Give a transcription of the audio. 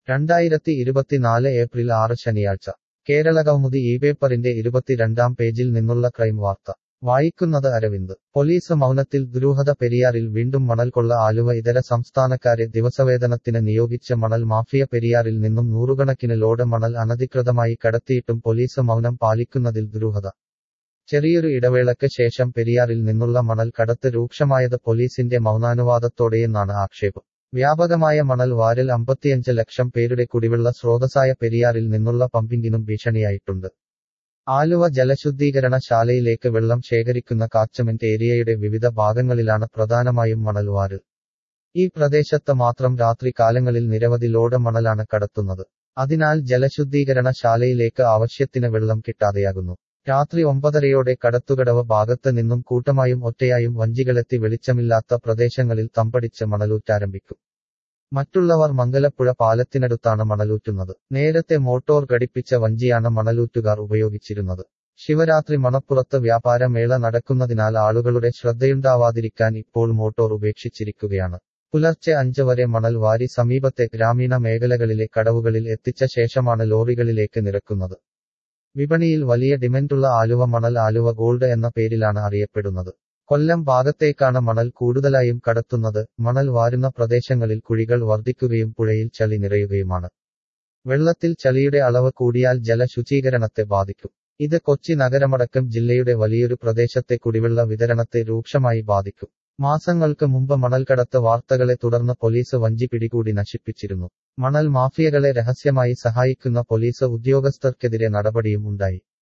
രണ്ടായിരത്തി ഇരുപത്തിനാല് ഏപ്രിൽ ആറ് ശനിയാഴ്ച കേരളകൗമുദി ഈ പേപ്പറിന്റെ ഇരുപത്തിരണ്ടാം പേജിൽ നിന്നുള്ള ക്രൈം വാർത്ത വായിക്കുന്നത് അരവിന്ദ് പോലീസ് മൗനത്തിൽ ദുരൂഹത പെരിയാറിൽ വീണ്ടും മണൽ കൊള്ള ആലുവ ഇതര സംസ്ഥാനക്കാരെ ദിവസവേതനത്തിന് നിയോഗിച്ച മണൽ മാഫിയ പെരിയാറിൽ നിന്നും നൂറുകണക്കിന് ലോഡ് മണൽ അനധികൃതമായി കടത്തിയിട്ടും പോലീസ് മൗനം പാലിക്കുന്നതിൽ ദുരൂഹത ചെറിയൊരു ഇടവേളയ്ക്ക് ശേഷം പെരിയാറിൽ നിന്നുള്ള മണൽ കടത്ത് രൂക്ഷമായത് പോലീസിന്റെ മൗനാനുവാദത്തോടെയെന്നാണ് ആക്ഷേപം വ്യാപകമായ മണൽ വാരൽ അമ്പത്തിയഞ്ച് ലക്ഷം പേരുടെ കുടിവെള്ള സ്രോതസ്സായ പെരിയാറിൽ നിന്നുള്ള പമ്പിങ്ങിനും ഭീഷണിയായിട്ടുണ്ട് ആലുവ ജലശുദ്ധീകരണ ശാലയിലേക്ക് വെള്ളം ശേഖരിക്കുന്ന കാച്ചമെന്റ് ഏരിയയുടെ വിവിധ ഭാഗങ്ങളിലാണ് പ്രധാനമായും മണൽ വാരൽ ഈ പ്രദേശത്ത് മാത്രം രാത്രി കാലങ്ങളിൽ നിരവധി ലോഡ് മണലാണ് കടത്തുന്നത് അതിനാൽ ജലശുദ്ധീകരണ ശാലയിലേക്ക് ആവശ്യത്തിന് വെള്ളം കിട്ടാതെയാകുന്നു രാത്രി ഒമ്പതരയോടെ കടത്തുകടവ് ഭാഗത്ത് നിന്നും കൂട്ടമായും ഒറ്റയായും വഞ്ചികളെത്തി വെളിച്ചമില്ലാത്ത പ്രദേശങ്ങളിൽ തമ്പടിച്ച് മണലൂറ്റാരംഭിക്കും മറ്റുള്ളവർ മംഗലപ്പുഴ പാലത്തിനടുത്താണ് മണലൂറ്റുന്നത് നേരത്തെ മോട്ടോർ ഘടിപ്പിച്ച വഞ്ചിയാണ് മണലൂറ്റുകാർ ഉപയോഗിച്ചിരുന്നത് ശിവരാത്രി മണപ്പുറത്ത് വ്യാപാര മേള നടക്കുന്നതിനാൽ ആളുകളുടെ ശ്രദ്ധയുണ്ടാവാതിരിക്കാൻ ഇപ്പോൾ മോട്ടോർ ഉപേക്ഷിച്ചിരിക്കുകയാണ് പുലർച്ചെ അഞ്ച് വരെ മണൽ വാരി സമീപത്തെ ഗ്രാമീണ മേഖലകളിലെ കടവുകളിൽ എത്തിച്ച ശേഷമാണ് ലോറികളിലേക്ക് നിരക്കുന്നത് വിപണിയിൽ വലിയ ഡിമാൻഡുള്ള ആലുവ മണൽ ആലുവ ഗോൾഡ് എന്ന പേരിലാണ് അറിയപ്പെടുന്നത് കൊല്ലം ഭാഗത്തേക്കാണ് മണൽ കൂടുതലായും കടത്തുന്നത് മണൽ വാരുന്ന പ്രദേശങ്ങളിൽ കുഴികൾ വർദ്ധിക്കുകയും പുഴയിൽ ചളി നിറയുകയുമാണ് വെള്ളത്തിൽ ചളിയുടെ അളവ് കൂടിയാൽ ജലശുചീകരണത്തെ ബാധിക്കും ഇത് കൊച്ചി നഗരമടക്കം ജില്ലയുടെ വലിയൊരു പ്രദേശത്തെ കുടിവെള്ള വിതരണത്തെ രൂക്ഷമായി ബാധിക്കും മാസങ്ങൾക്ക് മുമ്പ് മണൽക്കടത്ത് വാർത്തകളെ തുടർന്ന് പോലീസ് വഞ്ചി പിടികൂടി നശിപ്പിച്ചിരുന്നു മണൽ മാഫിയകളെ രഹസ്യമായി സഹായിക്കുന്ന പോലീസ് ഉദ്യോഗസ്ഥർക്കെതിരെ നടപടിയും ഉണ്ടായി